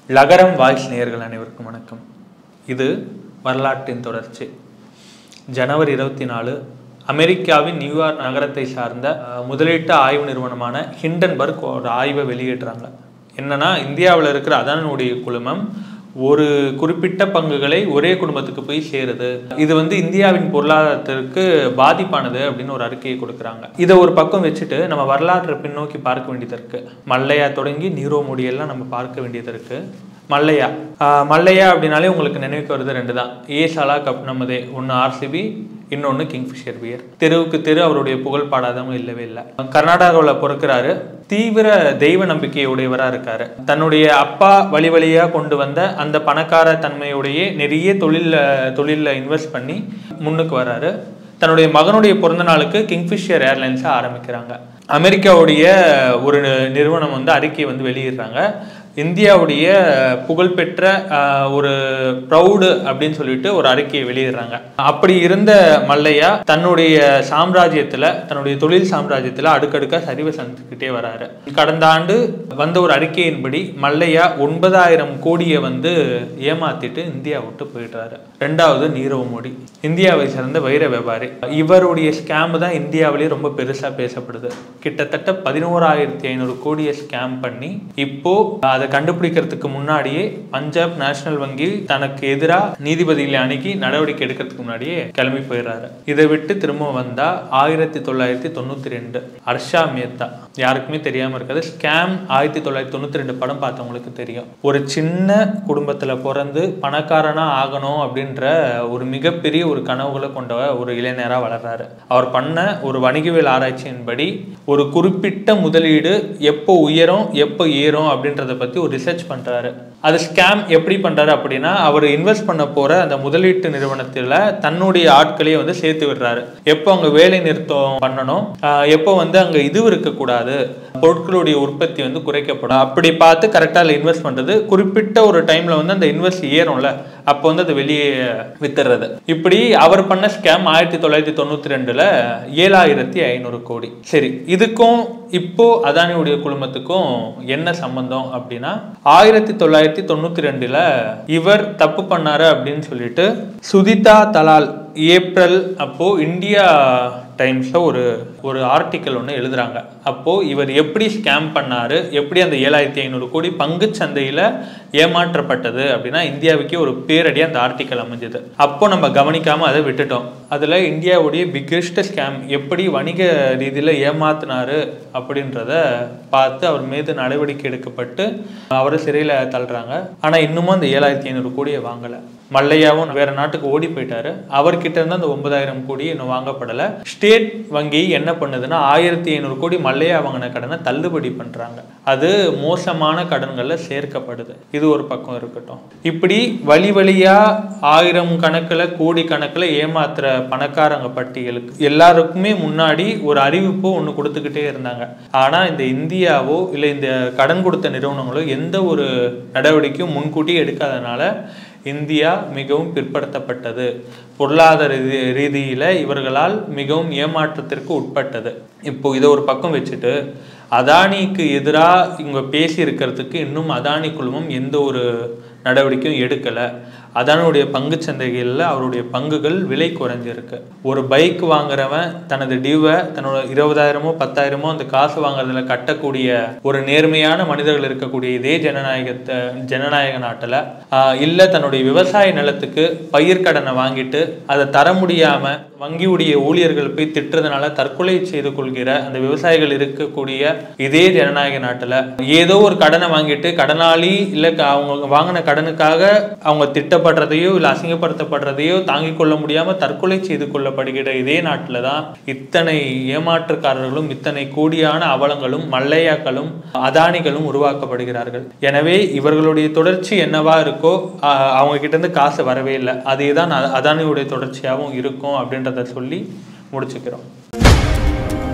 லகரம் வாய்ஸ் நேயர்கள் அனைவருக்கும் வணக்கம் இது வரலாற்றின் தொடர்ச்சி ஜனவரி இருபத்தி நாலு அமெரிக்காவின் நியூயார்க் நகரத்தை சார்ந்த அஹ், முதலீட்டு ஆய்வு நிறுவனமான ஹிண்டன்பர்க் ஒரு ஆய்வை வெளியிடுறாங்க என்னன்னா இந்தியாவில் இருக்கிற அதானுடைய குழுமம் ஒரு குறிப்பிட்ட பங்குகளை ஒரே குடும்பத்துக்கு போய் சேருது இது வந்து இந்தியாவின் பொருளாதாரத்திற்கு பாதிப்பானது அப்படின்னு ஒரு அறிக்கையை கொடுக்குறாங்க இதை ஒரு பக்கம் வச்சுட்டு நம்ம வரலாற்றை பின்னோக்கி பார்க்க வேண்டியது இருக்கு மல்லையா தொடங்கி நீரோ மோடி எல்லாம் நம்ம பார்க்க வேண்டியது இருக்கு மல்லையா ஆஹ் மல்லையா அப்படின்னாலே உங்களுக்கு நினைவுக்கு வருது ரெண்டு தான் ஏ சலா கப் நம்மதே ஒன்று ஆர்சிபி இன்னொன்று கிங்ஃபிஷர் பியர் தெருவுக்கு தெரு அவருடைய புகழ் பாடாதவங்க இல்லவே இல்லை கர்நாடகாவில் பிறக்கிறாரு தீவிர தெய்வ நம்பிக்கை உடையவராக இருக்காரு தன்னுடைய அப்பா வழி வழியா கொண்டு வந்த அந்த பணக்கார தன்மையுடைய நிறைய தொழில தொழிலில் இன்வெஸ்ட் பண்ணி முன்னுக்கு வராரு தன்னுடைய மகனுடைய பிறந்த நாளுக்கு கிங்ஃபிஷர் ஏர்லைன்ஸை ஆரம்பிக்கிறாங்க அமெரிக்காவுடைய ஒரு நிறுவனம் வந்து அறிக்கை வந்து வெளியிடுறாங்க இந்தியாவுடைய புகழ்பெற்ற ஆஹ், ஒரு ப்ரௌடு அப்படின்னு சொல்லிட்டு ஒரு அறிக்கையை வெளியிடுறாங்க அப்படி இருந்த மல்லையா தன்னுடைய சாம்ராஜ்யத்துல தன்னுடைய தொழில் சாம்ராஜ்யத்துல அடுக்கடுக்கா சரிவை சந்திச்சுக்கிட்டே வராரு கடந்த ஆண்டு வந்த ஒரு அறிக்கையின்படி மல்லையா ஒன்பதாயிரம் கோடியை வந்து ஏமாத்திட்டு இந்தியா விட்டு போயிடுறாரு ரெண்டாவது நீரவ் மோடி இந்தியாவை சேர்ந்த வைர வியாபாரி இவருடைய ஸ்கேம் தான் இந்தியாவிலேயே ரொம்ப பெருசா பேசப்படுது கிட்டத்தட்ட பதினோராயிரத்தி ஐநூறு கோடியை ஸ்கேம் பண்ணி இப்போ அதை கண்டுபிடிக்கிறதுக்கு முன்னாடியே பஞ்சாப் நேஷனல் வங்கி தனக்கு எதிராக நீதிபதிகளை அணுகி நடவடிக்கை எடுக்கிறதுக்கு முன்னாடியே கிளம்பி போயிடுறாரு இதை விட்டு திரும்ப வந்தா ஆயிரத்தி தொள்ளாயிரத்தி தொண்ணூத்தி ரெண்டு ஹர்ஷா மேத்தா யாருக்குமே தெரியாம இருக்காது ஸ்கேம் ஆயிரத்தி தொள்ளாயிரத்தி தொண்ணூத்தி ரெண்டு படம் பார்த்தவங்களுக்கு தெரியும் ஒரு சின்ன குடும்பத்துல பிறந்து பணக்காரனா ஆகணும் அப்படின்ற ஒரு மிகப்பெரிய ஒரு கனவுகளை கொண்ட ஒரு இளைஞரா வளர்றாரு அவர் பண்ண ஒரு வணிகவியல் ஆராய்ச்சியின்படி ஒரு குறிப்பிட்ட முதலீடு எப்போ உயரும் எப்போ ஏறும் அப்படின்றத பத்தி ஒரு ரிசர்ச் பண்றாரு அது ஸ்கேம் எப்படி பண்றாரு அப்படின்னா அவர் இன்வெஸ்ட் பண்ண போற அந்த முதலீட்டு நிறுவனத்துல தன்னுடைய ஆட்களையே வந்து சேர்த்து விடுறாரு எப்போ அங்க வேலை நிறுத்தம் பண்ணணும் ஆஹ் எப்போ வந்து அங்க இது இருக்கக்கூடாது பொருட்களுடைய உற்பத்தி வந்து குறைக்கப்படும் அப்படி பார்த்து கரெக்டாக இன்வெஸ்ட் பண்றது குறிப்பிட்ட ஒரு டைம்ல வந்து அந்த இன்வெஸ்ட் ஏறும்ல அப்போ வந்து அது வெளியே வித்துறது இப்படி அவர் பண்ண ஸ்கேம் ஆயிரத்தி தொள்ளாயிரத்தி தொண்ணூத்தி ரெண்டுல ஏழாயிரத்தி ஐநூறு கோடி சரி இதுக்கும் இப்போ அதானியுடைய குழுமத்துக்கும் என்ன சம்பந்தம் அப்படின்னா ஆயிரத்தி தொள்ளாயிரத்தி தொண்ணூத்தி ரெண்டுல இவர் தப்பு பண்ணாரு அப்படின்னு சொல்லிட்டு சுதிதா தலால் ஏப்ரல் அப்போ இந்தியா டைம்ஸ்ல ஒரு ஒரு ஆர்டிக்கல் ஒன்று எழுதுறாங்க அப்போ இவர் எப்படி ஸ்கேம் பண்ணாரு எப்படி அந்த ஏழாயிரத்தி ஐநூறு கோடி பங்கு சந்தையில ஏமாற்றப்பட்டது அப்படின்னா இந்தியாவுக்கே ஒரு பேரடி அந்த ஆர்டிக்கல் அமைஞ்சது அப்போ நம்ம கவனிக்காம அதை விட்டுட்டோம் அதுல இந்தியாவுடைய பிக்கெஸ்ட் ஸ்கேம் எப்படி வணிக ரீதியில ஏமாத்தினாரு அப்படின்றத பார்த்து அவர் மீது நடவடிக்கை எடுக்கப்பட்டு அவரை சிறையில தள்ளுறாங்க ஆனா இன்னமும் அந்த ஏழாயிரத்தி ஐநூறு கோடியை வாங்கல மல்லையாவும் வேற நாட்டுக்கு ஓடி போயிட்டாரு அவர்கிட்ட இருந்து அந்த ஒன்பதாயிரம் கோடி இன்னும் வாங்கப்படல ஸ்டேட் வங்கி என்ன பண்ணுதுன்னா ஆயிரத்தி ஐநூறு கோடி மல்லையா வாங்கின கடனை தள்ளுபடி பண்றாங்க அது மோசமான கடன்கள்ல சேர்க்கப்படுது இது ஒரு பக்கம் இருக்கட்டும் இப்படி வழி வழியா ஆயிரம் கணக்குல கோடி கணக்குல ஏமாத்துற பணக்காரங்க பட்டியலுக்கு எல்லாருக்குமே முன்னாடி ஒரு அறிவிப்போ ஒன்று கொடுத்துக்கிட்டே இருந்தாங்க ஆனா இந்த இந்தியாவோ இல்லை இந்த கடன் கொடுத்த நிறுவனங்களோ எந்த ஒரு நடவடிக்கையும் முன்கூட்டி எடுக்காதனால இந்தியா மிகவும் பிற்படுத்தப்பட்டது பொருளாதார ரீதி ரீதியில இவர்களால் மிகவும் ஏமாற்றத்திற்கு உட்பட்டது இப்போ இதை ஒரு பக்கம் வச்சுட்டு அதானிக்கு எதிராக இவங்க பேசி இருக்கிறதுக்கு இன்னும் அதானி குழுமம் எந்த ஒரு நடவடிக்கையும் எடுக்கலை அதானுடைய பங்கு சந்தைகளில் அவருடைய பங்குகள் விலை குறைஞ்சிருக்கு ஒரு பைக் வாங்குறவன் தனது டியூவை தன்னோட இருபதாயிரமோ பத்தாயிரமோ அந்த காசு வாங்குறதுல கட்டக்கூடிய ஒரு நேர்மையான மனிதர்கள் இருக்கக்கூடிய இதே ஜனநாயகத்தை ஜனநாயக நாட்டில் இல்லை தன்னுடைய விவசாய நிலத்துக்கு பயிர் கடனை வாங்கிட்டு அதை தர முடியாம வங்கியுடைய ஊழியர்கள் போய் திட்டுறதுனால தற்கொலை செய்து கொள்கிற அந்த விவசாயிகள் இருக்கக்கூடிய இதே ஜனநாயக நாட்டில் ஏதோ ஒரு கடனை வாங்கிட்டு கடனாளி இல்லை அவங்க வாங்கின கடனுக்காக அவங்க திட்டப்படுறதையோ இல்லை அசிங்கப்படுத்தப்படுறதையோ தாங்கிக் கொள்ள முடியாம தற்கொலை செய்து கொள்ளப்படுகிற இதே நாட்டில் தான் இத்தனை ஏமாற்றுக்காரர்களும் இத்தனை கோடியான அவலங்களும் மல்லையாக்களும் அதானிகளும் உருவாக்கப்படுகிறார்கள் எனவே இவர்களுடைய தொடர்ச்சி என்னவா இருக்கோ ஆஹ் அவங்க கிட்ட இருந்து காசு வரவே இல்லை அதே தான் அதானியுடைய தொடர்ச்சியாகவும் இருக்கும் அப்படின்றத சொல்லி முடிச்சுக்கிறோம்